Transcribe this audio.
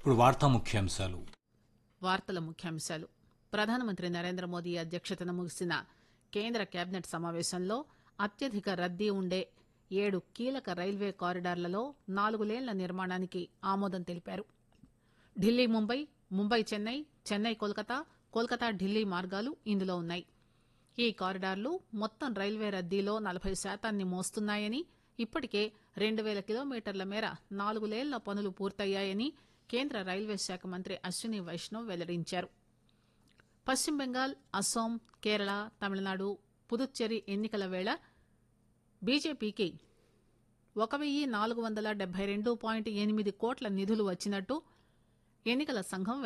ఇప్పుడు వార్తా ముఖ్యాంశాలు వార్తల ముఖ్యాంశాలు ప్రధానమంత్రి నరేంద్ర మోదీ అధ్యక్షతన ముగిసిన కేంద్ర కేబినెట్ సమావేశంలో అత్యధిక రద్దీ ఉండే ఏడు కీలక రైల్వే కారిడార్లలో నాలుగు లేన్ల నిర్మాణానికి ఆమోదం తెలిపారు ఢిల్లీ ముంబై ముంబై చెన్నై చెన్నై కోల్కతా కోల్కతా ఢిల్లీ మార్గాలు ఇందులో ఉన్నాయి ఈ కారిడార్లు మొత్తం రైల్వే రద్దీలో నలభై శాతాన్ని మోస్తున్నాయని ఇప్పటికే రెండు వేల కిలోమీటర్ల మేర నాలుగు లేన్ల పనులు పూర్తయ్యాయని కేంద్ర రైల్వే శాఖ మంత్రి అశ్విని వైష్ణవ్ వెల్లడించారు పశ్చిమ బెంగాల్ అస్సాం కేరళ తమిళనాడు పుదుచ్చేరి ఎన్నికల వేళ బీజేపీకి ఒక వెయ్యి నాలుగు వందల డెబ్బై రెండు పాయింట్ ఎనిమిది కోట్ల నిధులు వచ్చినట్టు ఎన్నికల సంఘం